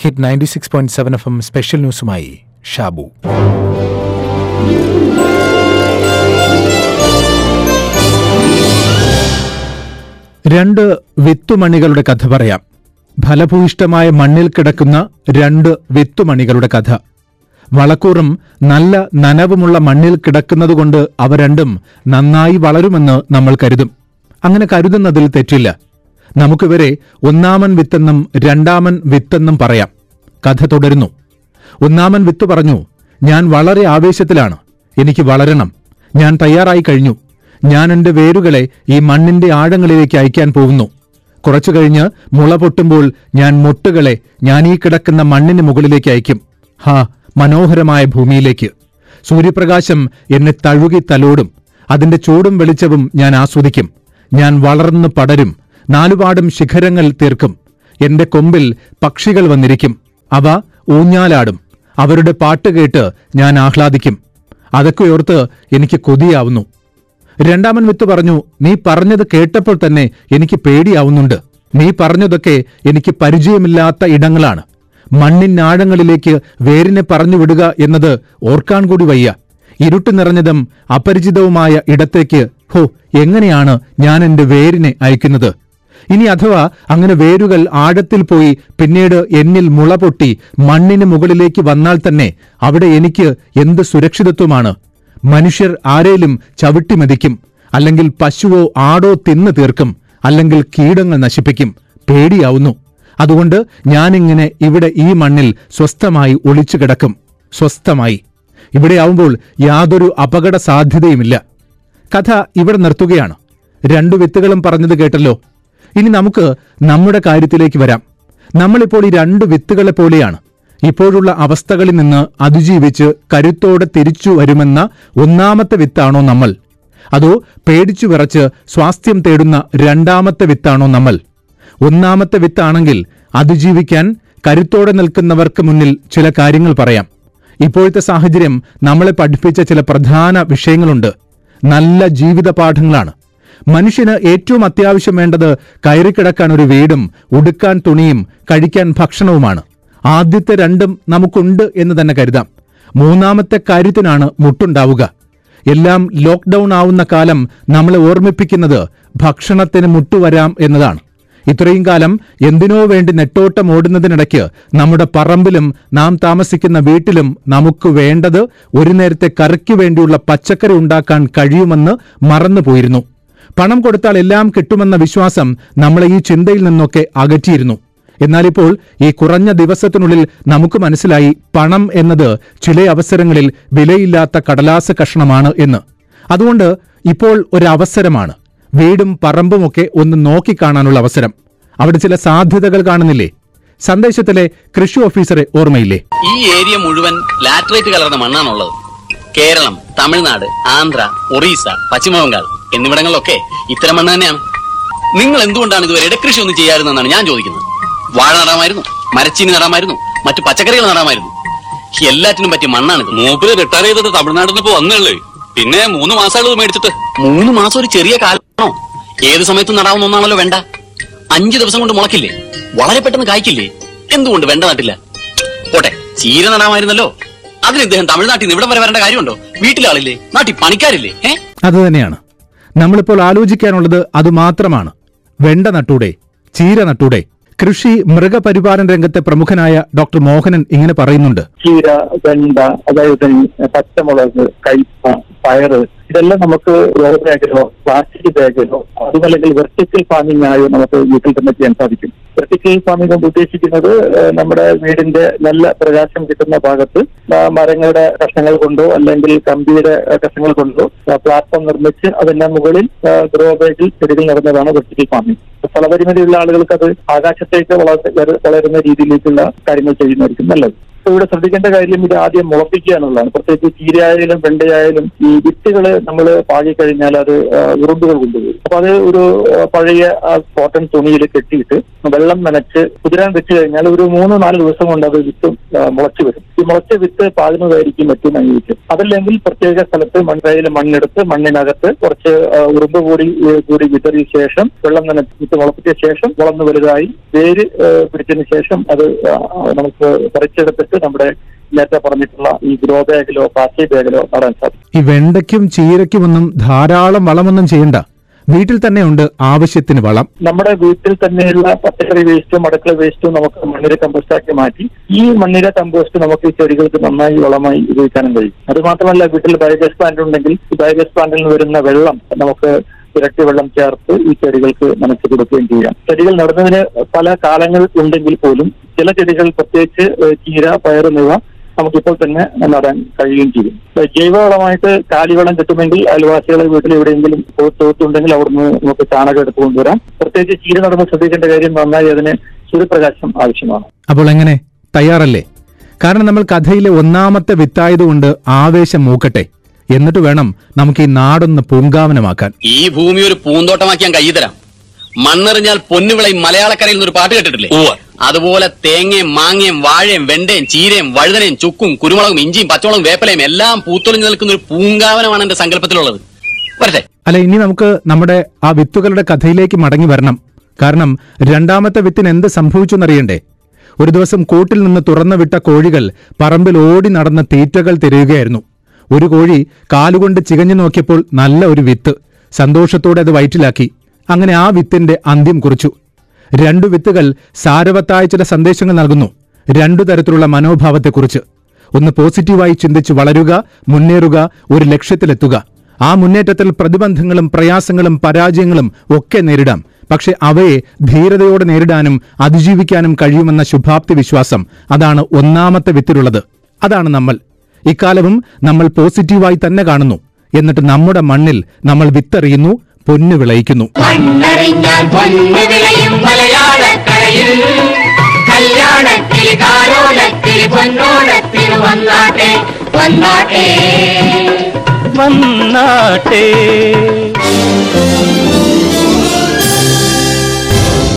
Hit ninety six point seven FM എം സ്പെഷ്യൽ ന്യൂസുമായി ഷാബു രണ്ട് വിത്തുമണികളുടെ കഥ പറയാം ഫലഭൂയിഷ്ടമായ മണ്ണിൽ കിടക്കുന്ന രണ്ട് വിത്തുമണികളുടെ കഥ വളക്കൂറും നല്ല നനവുമുള്ള മണ്ണിൽ കിടക്കുന്നതുകൊണ്ട് അവ രണ്ടും നന്നായി വളരുമെന്ന് നമ്മൾ കരുതും അങ്ങനെ കരുതുന്നതിൽ തെറ്റില്ല നമുക്കിവരെ ഒന്നാമൻ വിത്തെന്നും രണ്ടാമൻ വിത്തെന്നും പറയാം കഥ തുടരുന്നു ഒന്നാമൻ വിത്ത് പറഞ്ഞു ഞാൻ വളരെ ആവേശത്തിലാണ് എനിക്ക് വളരണം ഞാൻ തയ്യാറായി കഴിഞ്ഞു ഞാൻ എന്റെ വേരുകളെ ഈ മണ്ണിന്റെ ആഴങ്ങളിലേക്ക് അയക്കാൻ പോകുന്നു കുറച്ചു കഴിഞ്ഞ് മുള പൊട്ടുമ്പോൾ ഞാൻ മൊട്ടുകളെ ഞാൻ ഈ കിടക്കുന്ന മണ്ണിന് മുകളിലേക്ക് അയക്കും ഹാ മനോഹരമായ ഭൂമിയിലേക്ക് സൂര്യപ്രകാശം എന്നെ തഴുകി തലോടും അതിന്റെ ചൂടും വെളിച്ചവും ഞാൻ ആസ്വദിക്കും ഞാൻ വളർന്നു പടരും നാലുപാടും ശിഖരങ്ങൾ തീർക്കും എന്റെ കൊമ്പിൽ പക്ഷികൾ വന്നിരിക്കും അവ ഊഞ്ഞാലാടും അവരുടെ പാട്ട് കേട്ട് ഞാൻ ആഹ്ലാദിക്കും അതൊക്കെ ഓർത്ത് എനിക്ക് കൊതിയാവുന്നു രണ്ടാമൻ വിത്ത് പറഞ്ഞു നീ പറഞ്ഞത് കേട്ടപ്പോൾ തന്നെ എനിക്ക് പേടിയാവുന്നുണ്ട് നീ പറഞ്ഞതൊക്കെ എനിക്ക് പരിചയമില്ലാത്ത ഇടങ്ങളാണ് മണ്ണിനാഴങ്ങളിലേക്ക് വേരിനെ പറഞ്ഞു വിടുക എന്നത് ഓർക്കാൻ കൂടി വയ്യ ഇരുട്ട് നിറഞ്ഞതും അപരിചിതവുമായ ഇടത്തേക്ക് ഹോ എങ്ങനെയാണ് ഞാൻ എന്റെ വേരിനെ അയക്കുന്നത് ഇനി അഥവാ അങ്ങനെ വേരുകൾ ആഴത്തിൽ പോയി പിന്നീട് എന്നിൽ മുള പൊട്ടി മണ്ണിന് മുകളിലേക്ക് വന്നാൽ തന്നെ അവിടെ എനിക്ക് എന്ത് സുരക്ഷിതത്വമാണ് മനുഷ്യർ ആരേലും ചവിട്ടി മതിക്കും അല്ലെങ്കിൽ പശുവോ ആടോ തിന്നു തീർക്കും അല്ലെങ്കിൽ കീടങ്ങൾ നശിപ്പിക്കും പേടിയാവുന്നു അതുകൊണ്ട് ഞാനിങ്ങനെ ഇവിടെ ഈ മണ്ണിൽ സ്വസ്ഥമായി ഒളിച്ചു കിടക്കും സ്വസ്ഥമായി ഇവിടെയാവുമ്പോൾ യാതൊരു അപകട സാധ്യതയുമില്ല കഥ ഇവിടെ നിർത്തുകയാണ് രണ്ടു വിത്തുകളും പറഞ്ഞത് കേട്ടല്ലോ ഇനി നമുക്ക് നമ്മുടെ കാര്യത്തിലേക്ക് വരാം നമ്മളിപ്പോൾ ഈ രണ്ട് വിത്തുകളെ പോലെയാണ് ഇപ്പോഴുള്ള അവസ്ഥകളിൽ നിന്ന് അതിജീവിച്ച് കരുത്തോടെ തിരിച്ചു വരുമെന്ന ഒന്നാമത്തെ വിത്താണോ നമ്മൾ അതോ പേടിച്ചു വിറച്ച് സ്വാസ്ഥ്യം തേടുന്ന രണ്ടാമത്തെ വിത്താണോ നമ്മൾ ഒന്നാമത്തെ വിത്താണെങ്കിൽ അതിജീവിക്കാൻ കരുത്തോടെ നിൽക്കുന്നവർക്ക് മുന്നിൽ ചില കാര്യങ്ങൾ പറയാം ഇപ്പോഴത്തെ സാഹചര്യം നമ്മളെ പഠിപ്പിച്ച ചില പ്രധാന വിഷയങ്ങളുണ്ട് നല്ല ജീവിത പാഠങ്ങളാണ് മനുഷ്യന് ഏറ്റവും അത്യാവശ്യം വേണ്ടത് കയറിക്കിടക്കാൻ ഒരു വീടും ഉടുക്കാൻ തുണിയും കഴിക്കാൻ ഭക്ഷണവുമാണ് ആദ്യത്തെ രണ്ടും നമുക്കുണ്ട് എന്ന് തന്നെ കരുതാം മൂന്നാമത്തെ കാര്യത്തിനാണ് മുട്ടുണ്ടാവുക എല്ലാം ലോക്ക്ഡൌൺ ആവുന്ന കാലം നമ്മളെ ഓർമ്മിപ്പിക്കുന്നത് ഭക്ഷണത്തിന് മുട്ടുവരാം എന്നതാണ് ഇത്രയും കാലം എന്തിനോ വേണ്ടി നെട്ടോട്ടം ഓടുന്നതിനിടയ്ക്ക് നമ്മുടെ പറമ്പിലും നാം താമസിക്കുന്ന വീട്ടിലും നമുക്ക് വേണ്ടത് ഒരു നേരത്തെ കറിക്ക് വേണ്ടിയുള്ള പച്ചക്കറി ഉണ്ടാക്കാൻ കഴിയുമെന്ന് മറന്നുപോയിരുന്നു പണം കൊടുത്താൽ എല്ലാം കിട്ടുമെന്ന വിശ്വാസം നമ്മളെ ഈ ചിന്തയിൽ നിന്നൊക്കെ അകറ്റിയിരുന്നു എന്നാലിപ്പോൾ ഈ കുറഞ്ഞ ദിവസത്തിനുള്ളിൽ നമുക്ക് മനസ്സിലായി പണം എന്നത് ചില അവസരങ്ങളിൽ വിലയില്ലാത്ത കടലാസ കഷ്ണമാണ് എന്ന് അതുകൊണ്ട് ഇപ്പോൾ ഒരു അവസരമാണ് വീടും പറമ്പുമൊക്കെ ഒന്ന് നോക്കിക്കാണാനുള്ള അവസരം അവിടെ ചില സാധ്യതകൾ കാണുന്നില്ലേ സന്ദേശത്തിലെ കൃഷി ഓഫീസറെ ഓർമ്മയില്ലേ ഈ ഏരിയ മുഴുവൻ ലാറ്ററൈറ്റ് കലർന്ന മണ്ണാണുള്ളത് കേരളം തമിഴ്നാട് ആന്ധ്ര ഒറീസ പശ്ചിമബംഗാൾ എന്നിവിടങ്ങളിലൊക്കെ ഇത്തരം മണ്ണ് തന്നെയാണ് നിങ്ങൾ എന്തുകൊണ്ടാണ് ഇതുവരെ ഇടകൃഷി ഒന്നും ചെയ്യാറുതെന്നാണ് ഞാൻ ചോദിക്കുന്നത് വാഴ നടാമായിരുന്നു മരച്ചീനി നടാമായിരുന്നു മറ്റു പച്ചക്കറികൾ നടാമായിരുന്നു എല്ലാറ്റിനും പറ്റിയ മണ്ണാണിത് മൂപ്പര് റിട്ടയർ ചെയ്തിട്ട് തമിഴ്നാട്ടിൽ നിന്ന് ഇപ്പൊ വന്നേള്ളേ പിന്നെ മൂന്ന് മാസമുള്ളത് മേടിച്ചിട്ട് മൂന്ന് മാസം ഒരു ചെറിയ കാലമാണോ ഏത് സമയത്തും നടാവുന്ന ഒന്നാണല്ലോ വേണ്ട അഞ്ചു ദിവസം കൊണ്ട് മുളക്കില്ലേ വളരെ പെട്ടെന്ന് കായ്ക്കില്ലേ എന്തുകൊണ്ട് വെണ്ട നട്ടില്ല പോട്ടെ ചീര നടാമായിരുന്നല്ലോ അതിന് ഇദ്ദേഹം തമിഴ്നാട്ടിൽ നിന്ന് ഇവിടെ വരെ വരേണ്ട കാര്യമുണ്ടോ വീട്ടിലാളില്ലേ നാട്ടിൽ പണിക്കാരില്ലേ ഏ അതുതന്നെയാണ് നമ്മളിപ്പോൾ ആലോചിക്കാനുള്ളത് അതുമാത്രമാണ് വെണ്ട നട്ടൂടെ ചീര നട്ടൂടെ കൃഷി മൃഗപരിപാലന രംഗത്തെ പ്രമുഖനായ ഡോക്ടർ മോഹനൻ ഇങ്ങനെ പറയുന്നുണ്ട് ചീര വെണ്ട അതായത് തന്നെ പച്ചമുളക് കയ്പ പയറ് ഇതെല്ലാം നമുക്ക് റോ ബാഗിലോ പ്ലാസ്റ്റിക് ബാഗിലോ അതുമല്ലെങ്കിൽ വെർട്ടിക്കൽ ഫാമിംഗ് ആയോ നമുക്ക് വീട്ടിൽ തന്നെ ചെയ്യാൻ സാധിക്കും വെർട്ടിക്കൽ ഫാമിംഗ് കൊണ്ട് ഉദ്ദേശിക്കുന്നത് ഏഹ്, നമ്മുടെ വീടിന്റെ നല്ല പ്രകാശം കിട്ടുന്ന ഭാഗത്ത് ആ, മരങ്ങളുടെ കഷ്ണങ്ങൾ കൊണ്ടോ അല്ലെങ്കിൽ കമ്പിയുടെ ആ, കഷ്ണങ്ങൾ കൊണ്ടോ പ്ലാറ്റ്ഫോം നിർമ്മിച്ച് അതിന്റെ മുകളിൽ ഗ്രോ ബാഗിൽ ചെടികൾ നടന്നതാണ് വെർട്ടിക്കൽ ഫാമിംഗ് സ്ഥലപരിമിതിയുള്ള ആളുകൾക്ക് അത് ആകാശത്തേക്ക് വളർ- വളരുന്ന രീതിയിലേക്കുള്ള കാര്യങ്ങൾ ചെയ്യുന്നതായിരിക്കും നല്ലത് അപ്പൊ ഇവിടെ ശ്രദ്ധിക്കേണ്ട കാര്യം ഇത് ആദ്യം മുളപ്പിക്കുക എന്നുള്ളതാണ് പ്രത്യേകിച്ച് ചീരയായാലും വെണ്ടയായാലും ഈ വിത്തുകൾ നമ്മൾ പാകിക്കഴിഞ്ഞാൽ അത് ആ, ഉറുമ്പുകൾ കൊണ്ടുപോകും അപ്പൊ അത് ഒരു ആ, പഴയ ആ കോട്ടൺ തുണിയിൽ കെട്ടിയിട്ട് വെള്ളം നനച്ച് കുതിരാൻ വെച്ച് കഴിഞ്ഞാൽ ഒരു മൂന്ന് നാല് ദിവസം കൊണ്ട് അത് വിത്ത് ആ, മുളച്ചു വരും ഈ മുളച്ച വിത്ത് പാകുന്നതായിരിക്കും ഏറ്റവും അനുയോജ്യം അതല്ലെങ്കിൽ പ്രത്യേക സ്ഥലത്ത് മൺകൈയിൽ മണ്ണെടുത്ത് മണ്ണിനകത്ത് കുറച്ച് ആ, ഉറുമ്പ് കൂടി ഏ, കൂടി വിതറിയ ശേഷം വെള്ളം നനച്ച് വിത്ത് മുളപ്പിച്ച ശേഷം വളർന്നു വലുതായി വേര് ഏ, പിടിച്ചതിന് ശേഷം അത് ആ, നമുക്ക് പറിച്ചെടുത്തിട്ട് നമ്മുടെ നേരത്തെ പറഞ്ഞിട്ടുള്ള ഈ ഗ്രോ ബാഗിലോ പ്ലാസ്റ്റിക് ബാഗിലോ നടാൻ സാധിക്കും ഈ വെണ്ടയ്ക്കും ചീരയ്ക്കുമൊന്നും ധാരാളം വളമൊന്നും ചെയ്യണ്ട വീട്ടിൽ തന്നെയുണ്ട് ആവശ്യത്തിന് വളം നമ്മുടെ വീട്ടിൽ തന്നെയുള്ള പച്ചക്കറി വേസ്റ്റും അടുക്കള വേസ്റ്റും നമുക്ക് മണ്ണിര കമ്പോസ്റ്റാക്കി മാറ്റി ഈ മണ്ണിര കമ്പോസ്റ്റ് നമുക്ക് ഈ ചെടികൾക്ക് നന്നായി വളമായി ഉപയോഗിക്കാനും കഴിയും അത് മാത്രമല്ല വീട്ടിൽ ബയോഗ്യാസ് പ്ലാന്റ് ഉണ്ടെങ്കിൽ ഈ ബയോഗ്യാസ് പ്ലാന്റിൽ നിന്ന് വരുന്ന വെള്ളം നമുക്ക് ഇരട്ടി വെള്ളം ചേർത്ത് ഈ ചെടികൾക്ക് നനച്ചു കൊടുക്കുകയും ചെയ്യാം ചെടികൾ നടുന്നതിന് പല കാലങ്ങൾ ഉണ്ടെങ്കിൽ പോലും ചില ചെടികൾ പ്രത്യേകിച്ച് ഏഹ്, ചീര പയർ എന്നിവ നമുക്കിപ്പോൾ തന്നെ നടാൻ കഴിയുകയും ചെയ്യും ഏഹ്, ജൈവവളമായിട്ട് കാലിവളം കിട്ടുമെങ്കിൽ അയൽവാസികളെ വീട്ടിൽ എവിടെയെങ്കിലും തോത്തുണ്ടെങ്കിൽ അവിടുന്ന് നമുക്ക് ചാണകം എടുത്തു കൊണ്ടുവരാം പ്രത്യേകിച്ച് ചീര നടുമ്പോൾ ശ്രദ്ധിക്കേണ്ട കാര്യം നന്നായി അതിന് സൂര്യപ്രകാശം ആവശ്യമാണ് അപ്പോൾ എങ്ങനെ തയ്യാറല്ലേ കാരണം നമ്മൾ കഥയിലെ ഒന്നാമത്തെ വിത്തായതുകൊണ്ട് ആവേശം മൂക്കട്ടെ എന്നിട്ട് വേണം നമുക്ക് ഈ നാടൊന്ന് പൂങ്കാവനമാക്കാൻ ഈ ഭൂമി ഒരു പൂന്തോട്ടമാക്കി ഞാൻ കൈ തരാം മണ്ണെറിഞ്ഞാൽ പൊന്നുവിളയും മലയാളക്കരയിൽ നിന്നൊരു പാട്ട് കേട്ടിട്ടില്ലേ ഉവ്വ്. അതുപോലെ തേങ്ങയും മാങ്ങയും വാഴയും വെണ്ടയും ചീരയും വഴുതനയും ചുക്കും കുരുമുളകും ഇഞ്ചിയും പച്ചമുളകും വേപ്പലയും എല്ലാം പൂത്തൊളിഞ്ഞു നിൽക്കുന്ന ഒരു പൂങ്കാവനമാണ് എന്റെ സങ്കല്പത്തിലുള്ളത് വരട്ടെ അല്ല ഇനി നമുക്ക് നമ്മുടെ ആ വിത്തുകളുടെ കഥയിലേക്ക് മടങ്ങി വരണം കാരണം രണ്ടാമത്തെ വിത്തിന് എന്ത് സംഭവിച്ചു എന്നറിയണ്ടേ ഒരു ദിവസം കൂട്ടിൽ നിന്ന് തുറന്നു വിട്ട കോഴികൾ പറമ്പിൽ ഓടി നടന്ന തീറ്റകൾ തിരയുകയായിരുന്നു ഒരു കോഴി കാലുകൊണ്ട് ചികഞ്ഞു നോക്കിയപ്പോൾ നല്ല ഒരു വിത്ത് സന്തോഷത്തോടെ അത് വയറ്റിലാക്കി അങ്ങനെ ആ വിത്തിന്റെ അന്ത്യം കുറിച്ചു രണ്ടു വിത്തുകൾ സാരവത്തായ ചില സന്ദേശങ്ങൾ നൽകുന്നു രണ്ടു തരത്തിലുള്ള മനോഭാവത്തെക്കുറിച്ച് ഒന്ന് പോസിറ്റീവായി ചിന്തിച്ച് വളരുക മുന്നേറുക ഒരു ലക്ഷ്യത്തിലെത്തുക ആ മുന്നേറ്റത്തിൽ പ്രതിബന്ധങ്ങളും പ്രയാസങ്ങളും പരാജയങ്ങളും ഒക്കെ നേരിടാം പക്ഷെ അവയെ ധീരതയോടെ നേരിടാനും അതിജീവിക്കാനും കഴിയുമെന്ന ശുഭാപ്തി വിശ്വാസം അതാണ് ഒന്നാമത്തെ വിത്തിലുള്ളത് അതാണ് നമ്മൾ ഇക്കാലവും നമ്മൾ പോസിറ്റീവായി തന്നെ കാണുന്നു എന്നിട്ട് നമ്മുടെ മണ്ണിൽ നമ്മൾ വിത്തെറിയുന്നു പൊന്നു വിളയിക്കുന്നു മണ്ണറിഞ്ഞാൽ പൊന്നു വിളയും മലയാളക്കരയിൽ കല്യാണത്തിൽ കാരോലത്തിൽ പൊന്നോണത്തിൽ വന്നാട്ടെ വന്നാട്ടെ വന്നാട്ടെ